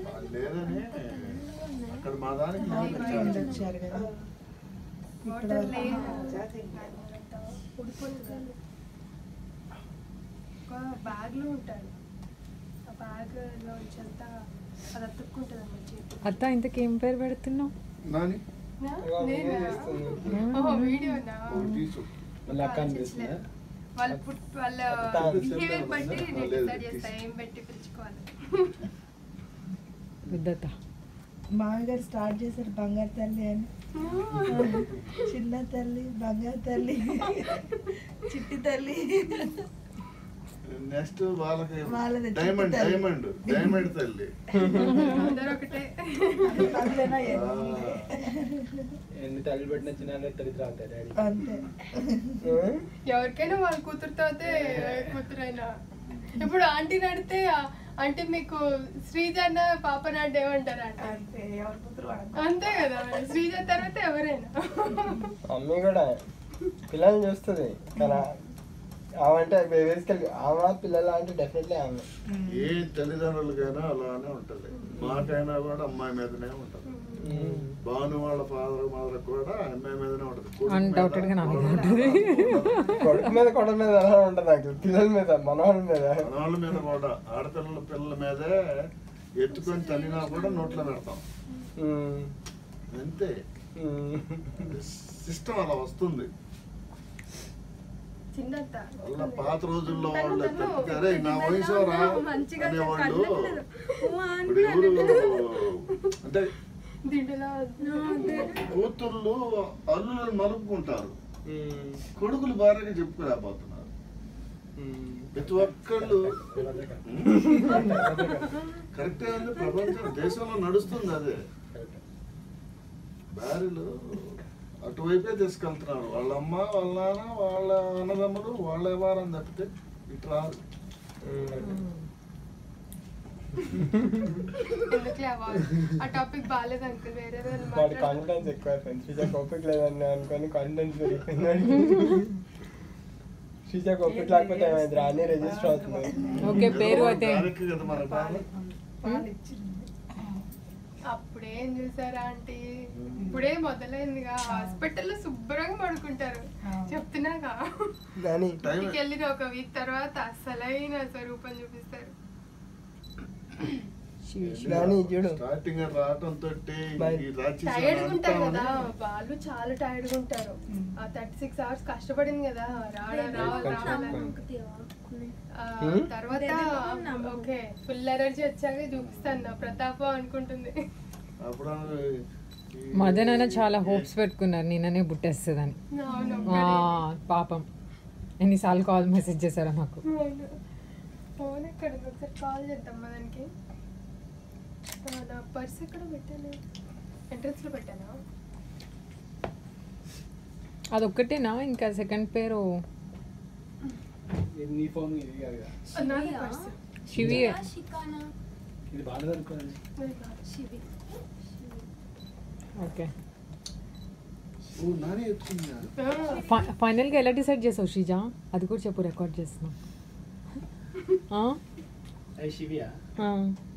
లేదని అక్కడ మా దానికి నీళ్ళు వచ్చాయి. వచ్చారు కదా వాటర్ లేదు ఉడిపోతుంది ఒక బ్యాగ్లో ఉంటాడు ఆ బ్యాగ్లో అంతా అది అతుక్కుంటుంది అమ్మ చేతి అత్త ఇంతకేం పేరు పెడుతున్నావు నాని నేనా ఓహో వీడియోనా ఒకటి తీసు మళ్ళీ అక్క అనిపిస్తుందా వాళ్ళు పుట్ వాళ్ళ అత్త. బిహేవియర్ బట్టి నేను లేదు, డిసైడ్ చేస్తా తీసు. ఏం పెట్టి పిలుచుకోవాలి విద్దత మామగారు స్టార్ట్ చేశారు బంగారు తల్లి అని చిన్న తల్లి బంగారు తల్లి చిట్టి తల్లి నెక్స్ట్ వాళ్ళకి వాళ్ళది డైమండ్ చిట్టి తల్లి. డైమండ్ డైమండ్ తల్లి అందరూ ఒకటే అందులోనా ఆ, ఎన్ని? ఎన్ని తల్లి పెట్టిన చిన్న తల్లి అవుతాయి డాడీ అంతే ఎవరికైనా వాళ్ళ కూతురుతో అయితే కూతురైనా ఇప్పుడు ఆంటీ నడితే అంటే మీకు శ్రీజ అన్న పాప నాటి ఏమంటారు అంటే అంతే ఎవరి కూతురు వాడు అంతే కదా మరి. శ్రీజ తర్వాత ఎవరైనా మమ్మీ కూడా పిల్లల్ని చూస్తుంది కానీ ఆమె అంటే బేసికల్ ఆమె పిల్లలు అంటే డెఫినెట్లీ ఆమె ఏ తల్లిదండ్రులకైనా అలానే ఉంటుంది మాకైనా కూడా అమ్మాయి మీదనే ఉంటుంది భాను వాళ్ళ ఫాదర్ మదర్ కూడా అమ్మాయి మీదనే ఉంటుంది కొడుకు Undoubted గా మీద, నా మీద కోడలు ఉంటుంది. మీద, కొడుకు మీద కొడుకు మీద ఎలా ఉంటుంది నాకు పిల్లల మీద మనవాళ్ళ మీద మనవాళ్ళ మీద కూడా ఆడపిల్లల పిల్లల మీదే ఎత్తుకొని తల్లినా కూడా నోట్లో పెడతాం ఉమ్. అంతే ఉమ్. సిస్టమ్ అలా వస్తుంది చిన్నంత అలా పాత రోజుల్లో వాళ్ళు తను- తను తప్పితే, "అరే, నా వయసు రా మంచిగా అనేవాళ్ళు కన్నపిల్లలు. ఊ ఇప్పుడు అని ఎవరు అంటే దీంట్లో కూతుర్లు అల్లులను మలుపుకుంటారు ఉమ్. కొడుకులు భార్యగా చెప్పుకోలేకపోతున్నారు ఉమ్. ప్రతి ఒక్కళ్ళు కరెక్టే అండి ప్రపంచం దేశంలో నడుస్తుంది అదే భార్యలు అటువైపే తీసుకెళ్తున్నారు వాళ్ళ అమ్మ వాళ్ళ నాన్న వాళ్ళ అన్నదమ్ములు వాళ్ళ వ్యవహారం తప్పితే ఇటు రాదు ఎందుకులే అవ్వ. ఆ టాపిక్ బాగాలేదు అంకుల్ వేరే ఏదైనా వాడి మాట్లాడు. కాన్ఫిడెన్స్ ఎక్కువ అయిపోయింది శ్రీజాకి ఓపిక లేదని అనుకొని కాన్ఫిడెన్స్ పెరిగిపోయింది శ్రీజాకి ఓపిక లేకపోతే ఏమైంది రాని రిజిస్టర్ అవుతుంది ఓకే పేరు అయితే దానికి కదా మన బాధ పాలు ఇచ్చింది అప్పుడేం చూసారా ఆంటీ ఇప్పుడే మొదలైందిగా హాస్పిటల్లో శుభ్రంగా పడుకుంటారు చెప్తున్నాగా కానీ టైం ఇంటికి వెళ్ళిన ఒక వీక్ తర్వాత అసలైన స్వరూపం చూపిస్తారు రాని చూడు స్టార్టింగ్ రావటం తోటి Bye. ఈ రాక్షసులు టైర్డ్ ఉంటారు అంతా కదా వాళ్ళు చాలా టైర్డ్ ఉంటారు ఆ థర్టీ సిక్స్ అవర్స్ కష్టపడింది కదా రావడం రావాలి రావాలని ఆ, Hmm? తర్వాత ఓకే ఫుల్ ఎనర్జీ వచ్చాక చూపిస్తాను నా ప్రతాపం అనుకుంటుంది అప్పుడు ఈ- మదన్ అన్న చాలా హోప్స్ పెట్టుకున్నారు నేననే బుట్టేస్తుందని అవును ఆ, పాపం ఎన్నిసార్లు కాల్ మెసేజ్ చేశారా నాకు అవును. ఫోన్ ఎక్కడ ఉంది? ఒకసారి కాల్ చేద్దాం దానికి నా పర్స్ ఎక్కడ పెట్టాను ఎంట్రన్స్ లో పెట్టానా అదొక్కటేనా ఇంకా సెకండ్ పేరు నీ ఫోన్ ఇది కాదు కదా. నాది పర్స్ శివి ఇది బాగా అనుకోండి ఓకే ఓ, నానే ఎత్తుకున్నా ఫై- ఫైనల్గా ఎలా డిసైడ్ చేసావు శ్రీజా అది కూడా చెప్పు రికార్డ్ చేస్తున్నాం ఆ? అవి శివియా ఆ.